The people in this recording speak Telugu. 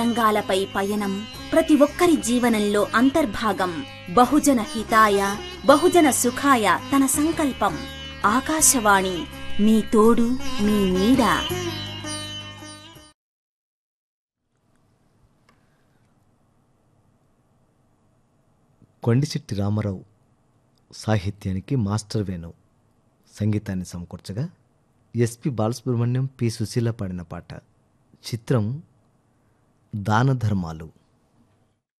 రంగాలపై పయనం ప్రతి ఒక్కరి జీవనంలో అంతర్భాగం బహుజన హితాయ బహుజన సుఖాయ తన సంకల్పం ఆకాశవాణి మీ తోడు మీ నీడ కొండిశెట్టి రామారావు సాహిత్యానికి మాస్టర్ వేణు సంగీతాన్ని సమకూర్చగా ఎస్పి బాలసుబ్రహ్మణ్యం పి సుశీల పాడిన పాట చిత్రం దాన ధర్మాలు